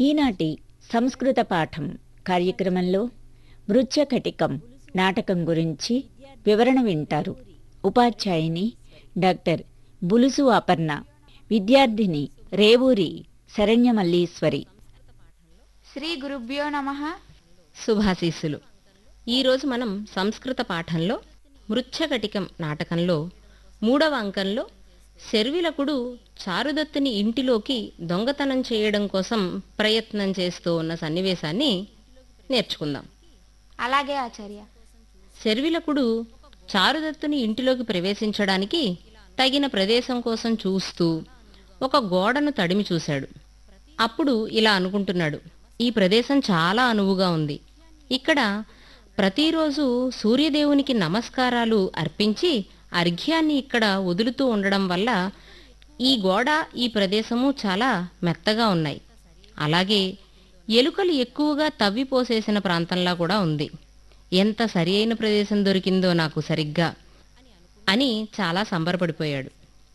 ఈనాటి సంస్కృత పాఠం కార్యక్రమంలో మృచ్ఛకటికం నాటకం గురించి వివరణ వింటారు ఉపాధ్యాయుని డాక్టర్ బులుసు అపర్ణ విద్యార్థిని రేవూరి శరణ్యమల్లీశ్వరి శ్రీ గురుభ్యో నమ శుభాశీస్సులు ఈరోజు మనం సంస్కృత పాఠంలో మృచ్ఛకటికం నాటకంలో మూడవ అంకంలో శర్విలకుడు చారుదత్తుని ఇంటిలోకి దొంగతనం చేయడం కోసం ప్రయత్నం చేస్తూ ఉన్న సన్నివేశాన్ని నేర్చుకుందాం అలాగే ఆచార్య శర్విలకుడు చారుదత్తుని ఇంటిలోకి ప్రవేశించడానికి తగిన ప్రదేశం కోసం చూస్తూ ఒక గోడను తడిమి చూశాడు అప్పుడు ఇలా అనుకుంటున్నాడు ఈ ప్రదేశం చాలా అనువుగా ఉంది ఇక్కడ ప్రతిరోజు సూర్యదేవునికి నమస్కారాలు అర్పించి అర్ఘ్యాన్ని ఇక్కడ వదులుతూ ఉండడం వల్ల ఈ గోడ ఈ ప్రదేశము చాలా మెత్తగా ఉన్నాయి అలాగే ఎలుకలు ఎక్కువగా తవ్విపోసేసిన ప్రాంతంలా కూడా ఉంది ఎంత సరి అయిన ప్రదేశం దొరికిందో నాకు సరిగ్గా అని చాలా సంబరపడిపోయాడు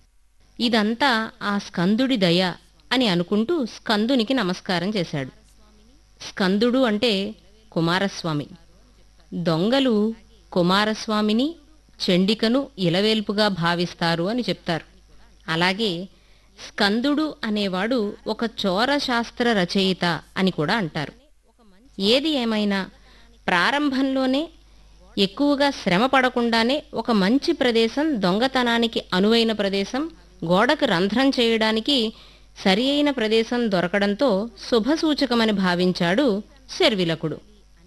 ఇదంతా ఆ స్కందుడి దయ అని అనుకుంటూ స్కందునికి నమస్కారం చేశాడు స్కందుడు అంటే కుమారస్వామి దొంగలు కుమారస్వామిని చండికను ఇలవేల్పుగా భావిస్తారు అని చెప్తారు అలాగే స్కందుడు అనేవాడు ఒక చోర శాస్త్ర రచయిత అని కూడా అంటారు ఏది ఏమైనా ప్రారంభంలోనే ఎక్కువగా శ్రమ పడకుండానే ఒక మంచి ప్రదేశం దొంగతనానికి అనువైన ప్రదేశం గోడకు రంధ్రం చేయడానికి సరి అయిన ప్రదేశం దొరకడంతో శుభసూచకమని భావించాడు శర్విలకుడు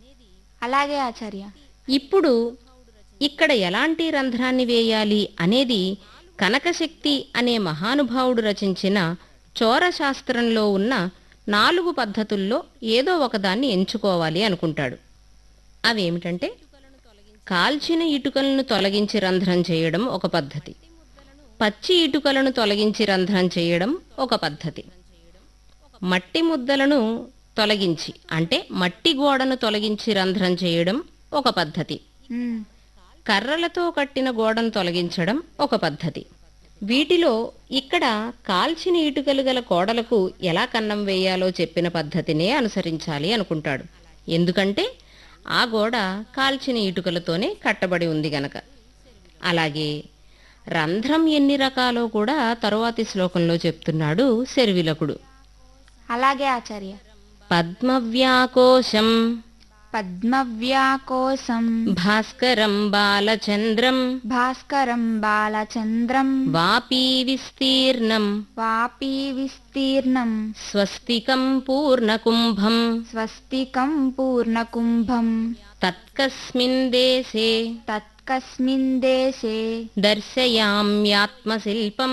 అలాగే ఆచార్య ఇప్పుడు ఇక్కడ ఎలాంటి రంధ్రాన్ని వేయాలి అనేది కనకశక్తి అనే మహానుభావుడు రచించిన చోరశాస్త్రంలో ఉన్న నాలుగు పద్ధతుల్లో ఏదో ఒకదాన్ని ఎంచుకోవాలి అనుకుంటాడు అవేమిటంటే కాల్చిన ఇటుకలను తొలగించి రంధ్రం చేయడం ఒక పద్ధతి పచ్చి ఇటుకలను తొలగించి రంధ్రం చేయడం ఒక పద్ధతి మట్టి ముద్దలను తొలగించి అంటే మట్టి గోడను తొలగించి రంధ్రం చేయడం ఒక పద్ధతి ఉమ్, కర్రలతో కట్టిన గోడను తొలగించడం ఒక పద్ధతి వీటిలో ఇక్కడ కాల్చిన ఇటుకలు గల గోడలకు ఎలా కన్నం వేయాలో చెప్పిన పద్ధతినే అనుసరించాలి అనుకుంటాడు ఎందుకంటే ఆ గోడ కాల్చిన ఇటుకలతోనే కట్టబడి ఉంది గనక అలాగే రంధ్రం ఎన్ని రకాలో కూడా తరువాతి శ్లోకంలో చెప్తున్నాడు శర్విలకుడు అలాగే ఆచార్య పద్మవ్యాకోశం పద్మవ్యాకోసం భాస్కరం బాలచంద్రం భాస్కరం బాలచంద్రం వాపీ విస్తీర్ణం వాపీ విస్తీర్ణం స్వస్తికం పూర్ణకుంభం స్వస్తికం పూర్ణకుంభం తత్కస్మిన్ దేశే తత్కస్మిన్ దేశే దర్శయామ్యాత్మశిల్పం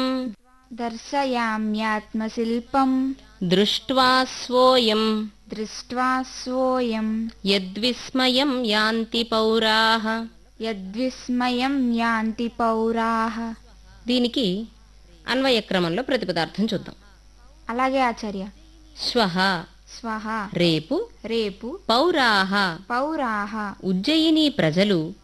దర్శయామ్యాత్మశిల్పం దృష్ట్వా స్వోయం దృష్ట్వా స్వోయం యద్విస్మయం యాంతి పౌరాః యద్విస్మయం యాంతి పౌరాః దీనికి అన్వయక్రమంలో ప్రతిపదార్థం చూద్దాం అలాగే ఆచార్య శ్వః స్వహ రేపు రేపు పౌరాః పౌరాః ఉజ్జయిని ప్రజలు